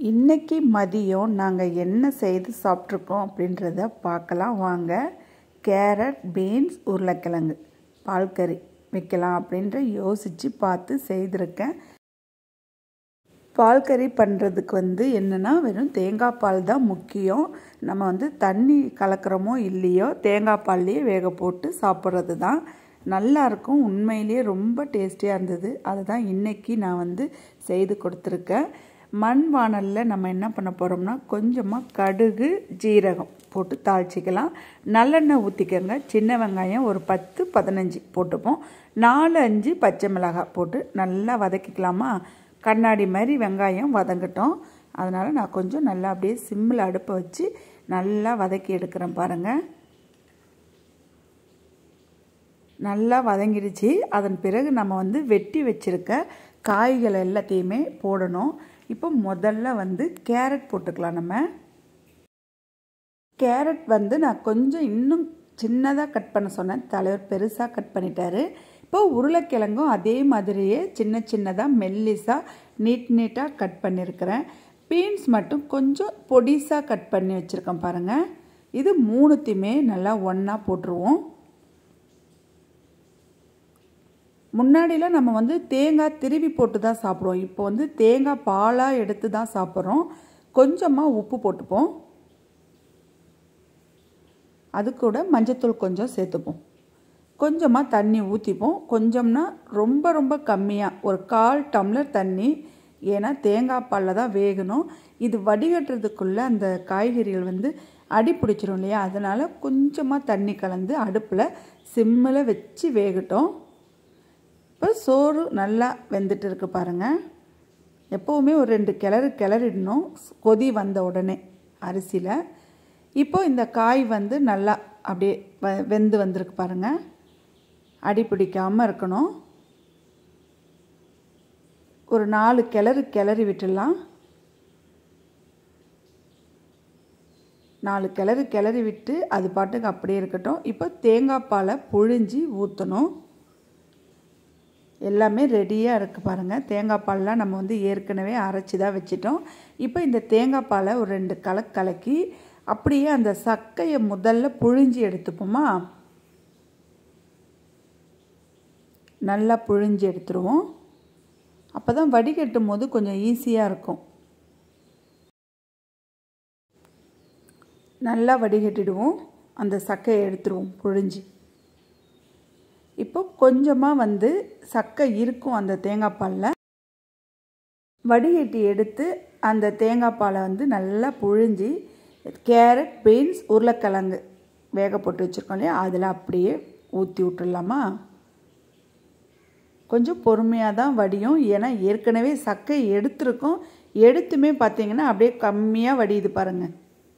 இன்னைக்கு மதியம் நாங்கள் என்ன செய்து சாப்பிட்ருக்கோம் அப்படின்றத பார்க்கலாம் வாங்க கேரட் பீன்ஸ் உருளைக்கிழங்கு பால் கறி வைக்கலாம் அப்படின்ற யோசித்து பார்த்து செய்திருக்கேன் பால் கறி பண்ணுறதுக்கு வந்து என்னென்னா வெறும் தேங்காய் பால் தான் முக்கியம் நம்ம வந்து தண்ணி கலக்கிறோமோ இல்லையோ தேங்காய் பால்லையே வேக போட்டு சாப்பிட்றது தான் நல்லாயிருக்கும் உண்மையிலேயே ரொம்ப டேஸ்டியாக இருந்தது அதுதான் இன்றைக்கி நான் வந்து செய்து கொடுத்துருக்கேன் மண் வானலில் நம்ம என்ன பண்ண போகிறோம்னா கொஞ்சமாக கடுகு ஜீரகம் போட்டு தாளிச்சிக்கலாம் நல்லெண்ணெய் ஊற்றிக்கோங்க சின்ன வெங்காயம் ஒரு பத்து பதினஞ்சு போட்டுப்போம் நாலு அஞ்சு பச்சை மிளகாய் போட்டு நல்லா வதக்கிக்கலாமா கண்ணாடி மாதிரி வெங்காயம் வதங்கட்டும் அதனால் நான் கொஞ்சம் நல்லா அப்படியே சிம்மில் அடுப்பை வச்சு நல்லா வதக்கி எடுக்கிறேன் பாருங்கள் நல்லா வதங்கிடுச்சு அதன் பிறகு நம்ம வந்து வெட்டி வச்சுருக்க காய்கள் எல்லாத்தையுமே போடணும் இப்போ முதல்ல வந்து கேரட் போட்டுக்கலாம் நம்ம கேரட் வந்து நான் கொஞ்சம் இன்னும் சின்னதாக கட் பண்ண சொன்னேன் தலைவர் பெருசாக கட் பண்ணிட்டாரு இப்போ உருளைக்கிழங்கும் அதே மாதிரியே சின்ன சின்னதாக மெல்லிஸாக நீட் நீட்டாக கட் பண்ணியிருக்கிறேன் பீன்ஸ் மட்டும் கொஞ்சம் பொடிசாக கட் பண்ணி வச்சுருக்கேன் பாருங்கள் இது மூணுத்தையுமே நல்லா ஒன்றா போட்டுருவோம் முன்னாடிலாம் நம்ம வந்து தேங்காய் திருவி போட்டு தான் சாப்பிடுவோம் இப்போ வந்து தேங்காய் பாலாக எடுத்து தான் சாப்பிட்றோம் கொஞ்சமாக உப்பு போட்டுப்போம் அது கூட மஞ்சத்தூள் கொஞ்சம் சேர்த்துப்போம் கொஞ்சமாக தண்ணி ஊற்றிப்போம் கொஞ்சம்னா ரொம்ப ரொம்ப கம்மியாக ஒரு கால் டம்ளர் தண்ணி ஏன்னா தேங்காய் பாலில் தான் வேகணும் இது வடிகட்டுறதுக்குள்ளே அந்த காய்கறிகள் வந்து அடி பிடிச்சிரும் இல்லையா அதனால் கொஞ்சமாக தண்ணி கலந்து அடுப்பில் சிம்மில் வச்சு வேகட்டும் இப்போ சோறு நல்லா வெந்துட்டு இருக்கு பாருங்கள் எப்போவுமே ஒரு ரெண்டு கிளறு கிளறிடணும் கொதி வந்த உடனே அரிசியில் இப்போ இந்த காய் வந்து நல்லா அப்படியே வ வெந்து வந்திருக்கு பாருங்கள் அடி பிடிக்காமல் இருக்கணும் ஒரு நாலு கிளறு கிளறி விட்டுடலாம் நாலு கிளறு கிளறி விட்டு அது பாட்டுக்கு அப்படியே இருக்கட்டும் இப்போ தேங்காய் பாலை புழிஞ்சி ஊற்றணும் எல்லாமே ரெடியாக இருக்குது பாருங்கள் தேங்காய் பால்லாம் நம்ம வந்து ஏற்கனவே அரைச்சி தான் வச்சிட்டோம் இப்போ இந்த தேங்காய் பாலை ஒரு ரெண்டு கலக்கு கலக்கி அப்படியே அந்த சக்கையை முதல்ல புழிஞ்சி எடுத்துப்போமா நல்லா புழிஞ்சி எடுத்துருவோம் அப்போ தான் வடிகட்டும் போது கொஞ்சம் ஈஸியாக இருக்கும் நல்லா வடிகட்டிடுவோம் அந்த சக்கையை எடுத்துருவோம் புழிஞ்சி இப்போ கொஞ்சமாக வந்து சக்கை இருக்கும் அந்த தேங்காய் பாலில் வடிகட்டி எடுத்து அந்த தேங்காய் பாலை வந்து நல்லா புழிஞ்சி கேரட் பீன்ஸ் உருளைக்கிழங்கு வேக போட்டு வச்சுருக்கோம் இல்லையா அதில் அப்படியே ஊற்றி விட்டுடலாமா கொஞ்சம் பொறுமையாக தான் வடியும் ஏன்னா ஏற்கனவே சக்கை எடுத்துருக்கோம் எடுத்துமே பார்த்தீங்கன்னா அப்படியே கம்மியாக வடியுது பாருங்கள்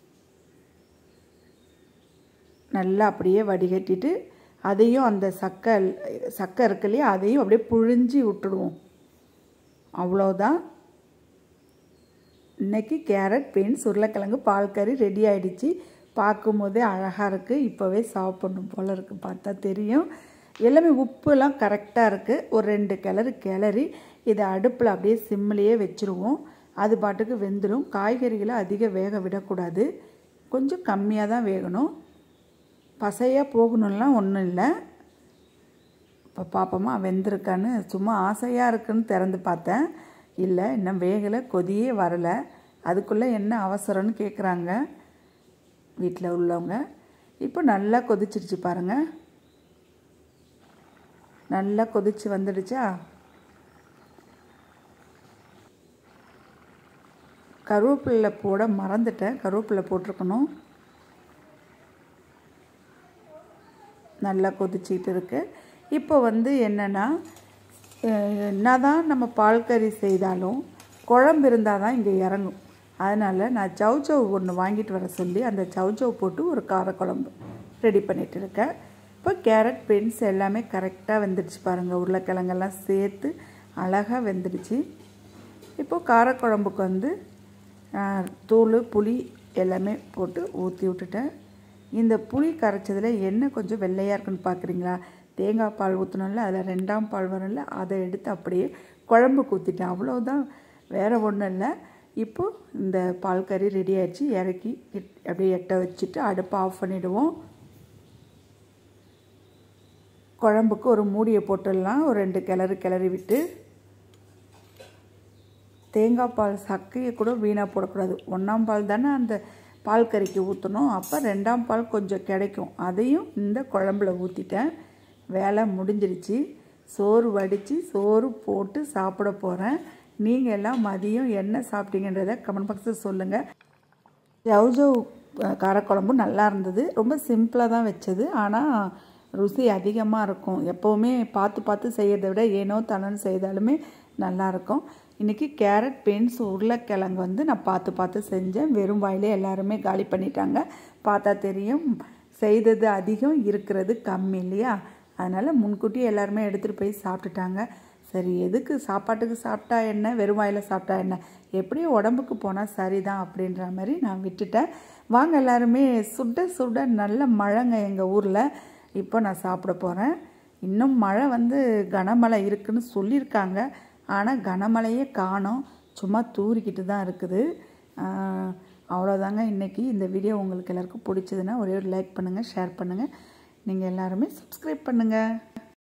நல்லா அப்படியே வடிகட்டிட்டு அதையும் அந்த சக்கை சக்கை இருக்கு இல்லையா அதையும் அப்படியே புழிஞ்சி விட்டுடுவோம் அவ்வளோதான் இன்றைக்கி கேரட் பீன்ஸ் உருளைக்கிழங்கு பால் கறி ரெடி ஆகிடுச்சு பார்க்கும்போதே அழகாக இருக்குது இப்போவே சாப்பிடணும் போல் இருக்குது பார்த்தா தெரியும் எல்லாமே உப்புலாம் கரெக்டாக இருக்குது ஒரு ரெண்டு கிளறு கிளறி இதை அடுப்பில் அப்படியே சிம்மிலேயே வச்சுருவோம் அது பாட்டுக்கு வெந்துடும் காய்கறிகளை அதிக வேக விடக்கூடாது கொஞ்சம் கம்மியாக தான் வேகணும் பசையாக போகணும்லாம் ஒன்றும் இல்லை இப்போ பார்ப்போமா வெந்திருக்கான்னு சும்மா ஆசையாக இருக்குன்னு திறந்து பார்த்தேன் இல்லை இன்னும் வேகலை கொதியே வரலை அதுக்குள்ளே என்ன அவசரம்னு கேட்குறாங்க வீட்டில் உள்ளவங்க இப்போ நல்லா கொதிச்சிருச்சு பாருங்கள் நல்லா கொதிச்சு வந்துடுச்சா கருவேப்பிலை போட மறந்துட்டேன் கருவேப்பிலை போட்டிருக்கணும் நல்லா கொதிச்சிக்கிட்டு இருக்கு இப்போ வந்து என்னென்னா என்ன தான் நம்ம பால் கறி செய்தாலும் குழம்பு இருந்தால் தான் இங்கே இறங்கும் அதனால் நான் சவுச்சவ் ஒன்று வாங்கிட்டு வர சொல்லி அந்த சவுச்சவ் போட்டு ஒரு காரக்குழம்பு ரெடி பண்ணிகிட்டு இருக்கேன் இப்போ கேரட் பீன்ஸ் எல்லாமே கரெக்டாக வெந்துடுச்சு பாருங்கள் உருளைக்கிழங்கெல்லாம் சேர்த்து அழகாக வெந்துடுச்சு இப்போது காரக்குழம்புக்கு வந்து தூள் புளி எல்லாமே போட்டு ஊற்றி விட்டுட்டேன் இந்த புளி கரைச்சதில் என்ன கொஞ்சம் வெள்ளையாக இருக்குன்னு பார்க்குறீங்களா தேங்காய் பால் ஊற்றணும்ல அதில் ரெண்டாம் பால் வரும்ல அதை எடுத்து அப்படியே குழம்புக்கு ஊற்றிட்டேன் அவ்வளோதான் வேறு ஒன்றும் இல்லை இப்போது இந்த பால் கறி ரெடி ஆயிடுச்சு இறக்கி அப்படியே எட்ட வச்சுட்டு அடுப்பை ஆஃப் பண்ணிவிடுவோம் குழம்புக்கு ஒரு மூடியை போட்டுடலாம் ஒரு ரெண்டு கிளறு கிளறி விட்டு தேங்காய் பால் சக்கையை கூட வீணாக போடக்கூடாது ஒன்றாம் பால் தானே அந்த பால் கறிக்கு ஊற்றணும் அப்போ ரெண்டாம் பால் கொஞ்சம் கிடைக்கும் அதையும் இந்த குழம்புல ஊற்றிட்டேன் வேலை முடிஞ்சிருச்சு சோறு வடித்து சோறு போட்டு சாப்பிட போகிறேன் நீங்கள் எல்லாம் மதியம் என்ன சாப்பிட்டீங்கன்றதை கமெண்ட் பாக்ஸில் சொல்லுங்கள் ஜவுஜவ் காரக்குழம்பு நல்லா இருந்தது ரொம்ப சிம்பிளாக தான் வச்சது ஆனால் ருசி அதிகமாக இருக்கும் எப்போவுமே பார்த்து பார்த்து செய்யறதை விட ஏனோ தானோன்னு செய்தாலுமே நல்லாயிருக்கும் இன்றைக்கி கேரட் பீன்ஸ் உருளைக்கிழங்கு வந்து நான் பார்த்து பார்த்து செஞ்சேன் வெறும் வாயிலே எல்லாருமே காலி பண்ணிட்டாங்க பார்த்தா தெரியும் செய்தது அதிகம் இருக்கிறது கம்மி இல்லையா அதனால் முன்கூட்டியே எல்லாருமே எடுத்துகிட்டு போய் சாப்பிட்டுட்டாங்க சரி எதுக்கு சாப்பாட்டுக்கு சாப்பிட்டா என்ன வெறும் வாயில் சாப்பிட்டா என்ன எப்படியும் உடம்புக்கு போனால் சரிதான் அப்படின்ற மாதிரி நான் விட்டுட்டேன் வாங்க எல்லாருமே சுட சுட நல்ல மழைங்க எங்கள் ஊரில் இப்போ நான் சாப்பிட போகிறேன் இன்னும் மழை வந்து கனமழை இருக்குன்னு சொல்லியிருக்காங்க ஆனால் கனமழையே காணோம் சும்மா தூரிக்கிட்டு தான் இருக்குது அவ்வளோதாங்க இன்றைக்கி இந்த வீடியோ உங்களுக்கு எல்லாருக்கும் பிடிச்சதுன்னா ஒரே ஒரு லைக் பண்ணுங்கள் ஷேர் பண்ணுங்கள் நீங்கள் எல்லாருமே சப்ஸ்கிரைப் பண்ணுங்கள்